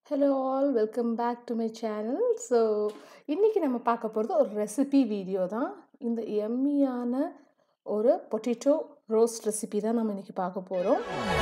hello all welcome back to my channel so இன்றைக்கி நம்ம பார்க்க போகிறது ஒரு ரெசிபி வீடியோ தான் இந்த எம்மியான ஒரு பொட்டேட்டோ ரோஸ்ட் ரெசிபி தான் நம்ம இன்றைக்கி பார்க்க போகிறோம்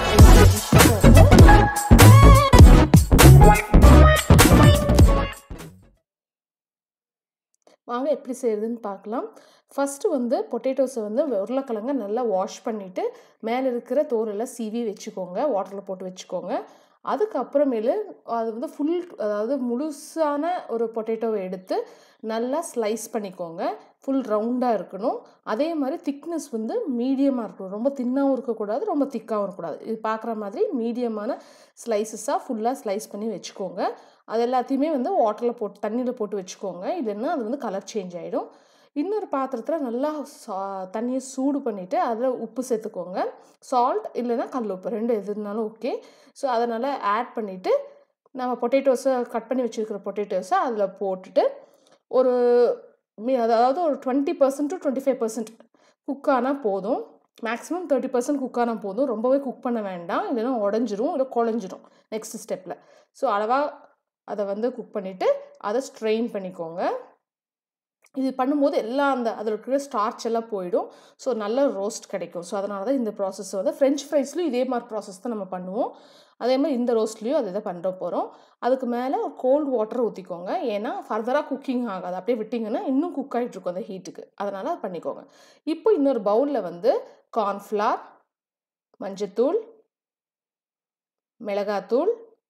வாங்க எப்படி செய்கிறதுன்னு பார்க்கலாம் ஃபஸ்ட்டு வந்து பொட்டேட்டோஸை வந்து உருளைக்கிழங்க நல்லா வாஷ் பண்ணிவிட்டு மேலே இருக்கிற தோலெல்லாம் சீவி வச்சுக்கோங்க வாட்டரில் போட்டு வச்சுக்கோங்க அதுக்கப்புறமேலு அது வந்து ஃபுல் அதாவது முழுசான ஒரு பொட்டேட்டோவை எடுத்து நல்லா ஸ்லைஸ் பண்ணிக்கோங்க ஃபுல் ரவுண்டாக இருக்கணும் அதே மாதிரி திக்னஸ் வந்து மீடியமாக இருக்கணும் ரொம்ப தின்னாகவும் இருக்கக்கூடாது ரொம்ப திக்காகவும் இருக்கக்கூடாது இது பார்க்குற மாதிரி மீடியமான ஸ்லைசஸாக ஃபுல்லாக ஸ்லைஸ் பண்ணி வச்சுக்கோங்க அது எல்லாத்தையுமே வந்து வாட்டரில் போட்டு தண்ணியில் போட்டு வச்சுக்கோங்க இல்லைன்னா அது வந்து கலர் சேஞ்ச் ஆகிடும் இன்னொரு பாத்திரத்தில் நல்லா சா தண்ணியை சூடு பண்ணிவிட்டு அதில் உப்பு சேர்த்துக்கோங்க சால்ட் இல்லைன்னா கல் உப்பு ரெண்டு எது இருந்தாலும் ஓகே ஸோ அதனால் ஆட் பண்ணிவிட்டு நம்ம பொட்டேட்டோஸை கட் பண்ணி வச்சுருக்கிற பொட்டேட்டோஸை அதில் போட்டுட்டு ஒரு மீ அதாவது ஒரு twenty percent to twenty five percent cook ஆனால் போதும் மேக்ஸிமம் தேர்ட்டி பர்சன்ட் குக் ஆனால் போதும் ரொம்பவே குக் பண்ண வேண்டாம் இல்லைன்னா உடஞ்சிரும் இல்லை குழஞ்சிரும் நெக்ஸ்ட் ஸ்டெப்பில் ஸோ அளவாக அதை வந்து குக் பண்ணிவிட்டு அதை ஸ்ட்ரெயின் பண்ணிக்கோங்க இது பண்ணும்போது எல்லாம் அந்த அதில் இருக்கிற ஸ்டார்ச் எல்லாம் போயிடும் ஸோ நல்ல ரோஸ்ட் கிடைக்கும் ஸோ அதனால தான் இந்த ப்ராசஸ் வந்து ஃப்ரெஞ்ச் ஃப்ரைஸ்லையும் இதே மாதிரி ப்ராசஸ் தான் நம்ம பண்ணுவோம் அதே மாதிரி இந்த ரோஸ்ட்லேயும் அதை தான் பண்ணுற போகிறோம் அதுக்கு மேலே கோல்டு வாட்டர் ஊற்றிக்கோங்க ஏன்னா ஃபர்தராக குக்கிங் ஆகாது அப்படியே விட்டிங்கன்னா இன்னும் குக் ஆகிட்டு இருக்கும் அந்த ஹீட்டுக்கு அதனால் அது பண்ணிக்கோங்க இப்போ இன்னொரு பவுலில் வந்து கார்ன்ஃப்ளார் மஞ்சத்தூள் மிளகாத்தூள்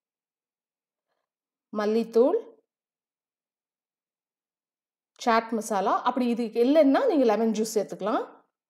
மல்லித்தூள் சாட் மசாலா அப்படி இது இல்லைன்னா நீங்கள் லெமன் ஜூஸ் சேர்த்துக்கலாம்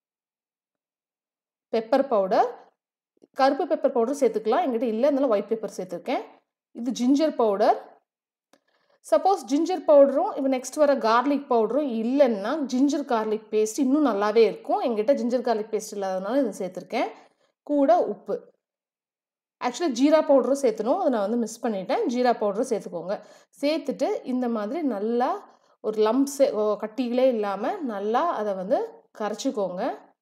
பெப்பர் பவுடர் கருப்பு பெப்பர் பவுடர் சேர்த்துக்கலாம் எங்கிட்ட இல்லை அதனால ஒயிட் பெப்பர் சேர்த்துருக்கேன் இது ஜிஞ்சர் பவுடர் சப்போஸ் ஜிஞ்சர் பவுடரும் இப்போ நெக்ஸ்ட் வர கார்லிக் பவுடரும் இல்லைன்னா ஜிஞ்சர் கார்லிக் பேஸ்ட் இன்னும் நல்லாவே இருக்கும் எங்கிட்ட ஜிஞ்சர் கார்லிக் பேஸ்ட் இல்லாதனால இதை சேர்த்துருக்கேன் கூட உப்பு ஆக்சுவலி ஜீரா பவுடரும் சேர்த்தணும் அதை நான் வந்து மிஸ் பண்ணிட்டேன் ஜீரா பவுடரும் சேர்த்துக்கோங்க சேர்த்துட்டு இந்த மாதிரி நல்லா ஒரு லம்ப்ஸே கட்டிகளே இல்லாமல் நல்லா அதை வந்து கரைச்சிக்கோங்க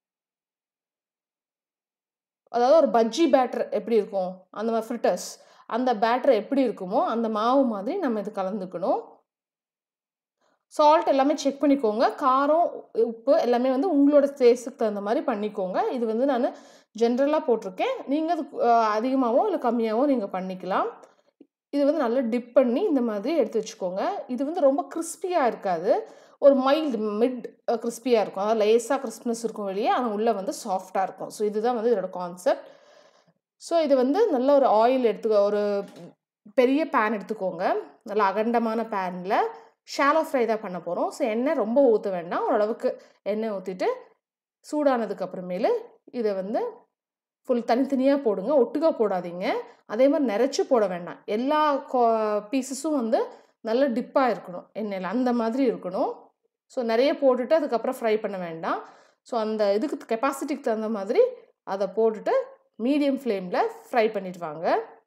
அதாவது ஒரு பஜ்ஜி பேட்டர் எப்படி இருக்கும் அந்த மாதிரி ஃப்ரிட்டர்ஸ் அந்த பேட்டர் எப்படி இருக்குமோ அந்த மாவு மாதிரி நம்ம இது கலந்துக்கணும் சால்ட் எல்லாமே செக் பண்ணிக்கோங்க காரம் உப்பு எல்லாமே வந்து உங்களோட டேஸ்ட்டுக்கு தகுந்த மாதிரி பண்ணிக்கோங்க இது வந்து நான் ஜென்ரலாக போட்டிருக்கேன் நீங்கள் அது அதிகமாகவோ இல்லை கம்மியாகவோ நீங்கள் பண்ணிக்கலாம் இது வந்து நல்லா டிப் பண்ணி இந்த மாதிரி எடுத்து வச்சுக்கோங்க இது வந்து ரொம்ப கிறிஸ்பியாக இருக்காது ஒரு மைல்டு மிட் கிறிஸ்பியாக இருக்கும் அதாவது லேஸாக கிறிஸ்ப்னஸ் இருக்கும் வெளியே ஆனால் உள்ளே வந்து சாஃப்டாக இருக்கும் ஸோ இதுதான் வந்து இதோட கான்செப்ட் ஸோ இது வந்து நல்ல ஒரு ஆயில் எடுத்துக்க ஒரு பெரிய பேன் எடுத்துக்கோங்க நல்ல அகண்டமான பேனில் ஷாலோ ஃப்ரை தான் பண்ண போகிறோம் ஸோ எண்ணெய் ரொம்ப ஊற்ற வேண்டாம் ஓரளவுக்கு எண்ணெய் ஊற்றிட்டு சூடானதுக்கு அப்புறமேலு இதை வந்து ஃபுல் தனித்தனியாக போடுங்க ஒட்டுக்கா போடாதீங்க அதே மாதிரி நிறச்சி போட வேண்டாம் எல்லா பீசஸும் வந்து நல்ல டிப்பாக இருக்கணும் எண்ணெயில் அந்த மாதிரி இருக்கணும் ஸோ நிறைய போட்டுட்டு அதுக்கப்புறம் ஃப்ரை பண்ண வேண்டாம் ஸோ அந்த இதுக்கு கெப்பாசிட்டிக்கு தகுந்த மாதிரி அதை போட்டுட்டு மீடியம் ஃப்ளேமில் ஃப்ரை பண்ணிட்டு வாங்க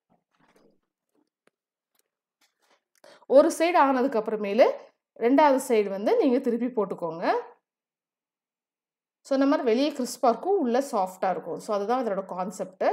ஒரு சைடு ஆனதுக்கப்புறமேலு ரெண்டாவது சைடு வந்து நீங்கள் திருப்பி போட்டுக்கோங்க ஸோ இந்த மாதிரி வெளியே கிறிஸ்பாக இருக்கும் உள்ளே சாஃப்டாக இருக்கும் ஸோ அதுதான் இதோட கான்செப்ட்டு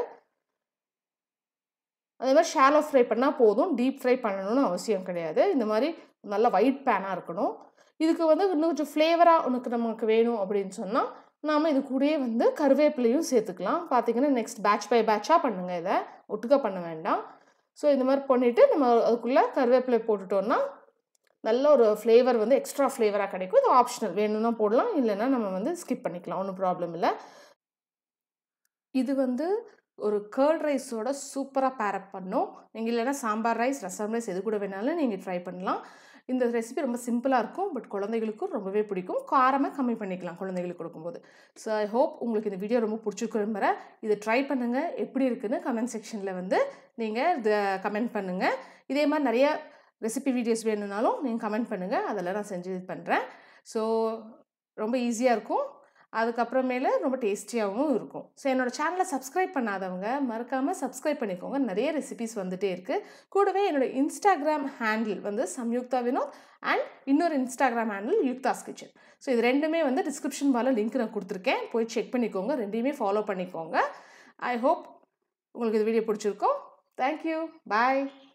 அதே மாதிரி ஷாலோ ஃப்ரை பண்ணால் போதும் டீப் ஃப்ரை பண்ணணும்னு அவசியம் கிடையாது இந்த மாதிரி நல்லா ஒயிட் பேனாக இருக்கணும் இதுக்கு வந்து இன்னும் கொஞ்சம் ஃப்ளேவராக உனக்கு நமக்கு வேணும் அப்படின்னு சொன்னால் நாம் இது கூடயே வந்து கருவேப்பிலையும் சேர்த்துக்கலாம் பார்த்தீங்கன்னா நெக்ஸ்ட் பேட்ச் பை பேட்சாக பண்ணுங்கள் இதை ஒட்டுக்கா பண்ண வேண்டாம் ஸோ இந்த மாதிரி பண்ணிவிட்டு நம்ம அதுக்குள்ளே கருவேப்பிலை போட்டுட்டோன்னா நல்ல ஒரு ஃப்ளேவர் வந்து எக்ஸ்ட்ரா ஃப்ளேவராக கிடைக்கும் இது ஆப்ஷனல் வேணும்னா போடலாம் இல்லைன்னா நம்ம வந்து ஸ்கிப் பண்ணிக்கலாம் ஒன்றும் ப்ராப்ளம் இல்லை இது வந்து ஒரு கேர்ட் ரைஸோட சூப்பராக பேரப் பண்ணும் நீங்கள் இல்லைன்னா சாம்பார் ரைஸ் ரசம் ரைஸ் எது கூட வேணாலும் நீங்கள் ட்ரை பண்ணலாம் இந்த ரெசிபி ரொம்ப சிம்பிளாக இருக்கும் பட் குழந்தைகளுக்கும் ரொம்பவே பிடிக்கும் காரமாக கம்மி பண்ணிக்கலாம் குழந்தைகளுக்கு கொடுக்கும்போது ஸோ ஐ ஹோப் உங்களுக்கு இந்த வீடியோ ரொம்ப பிடிச்சிருக்கிற இதை ட்ரை பண்ணுங்கள் எப்படி இருக்குன்னு கமெண்ட் செக்ஷனில் வந்து நீங்கள் இதை கமெண்ட் பண்ணுங்கள் இதே மாதிரி நிறைய ரெசிபி வீடியோஸ் வேணும்னாலும் நீங்கள் கமெண்ட் பண்ணுங்கள் அதெல்லாம் நான் செஞ்சு இது பண்ணுறேன் ஸோ ரொம்ப ஈஸியாக இருக்கும் அதுக்கப்புறமேல ரொம்ப டேஸ்டியாகவும் இருக்கும் ஸோ என்னோடய சேனலை சப்ஸ்கிரைப் பண்ணாதவங்க மறக்காமல் சப்ஸ்கிரைப் பண்ணிக்கோங்க நிறைய ரெசிபிஸ் வந்துகிட்டே இருக்குது கூடவே என்னோடய இன்ஸ்டாகிராம் ஹேண்டில் வந்து சம்யுக்தா வினோத் அண்ட் இன்னொரு Instagram handle Yukta's kitchen so இது ரெண்டுமே வந்து டிஸ்கிரிப்ஷன் பால லிங்க் நான் கொடுத்துருக்கேன் போய் செக் பண்ணிக்கோங்க ரெண்டையுமே ஃபாலோ பண்ணிக்கோங்க ஐ ஹோப் உங்களுக்கு இது வீடியோ பிடிச்சிருக்கோம் தேங்க்யூ பாய்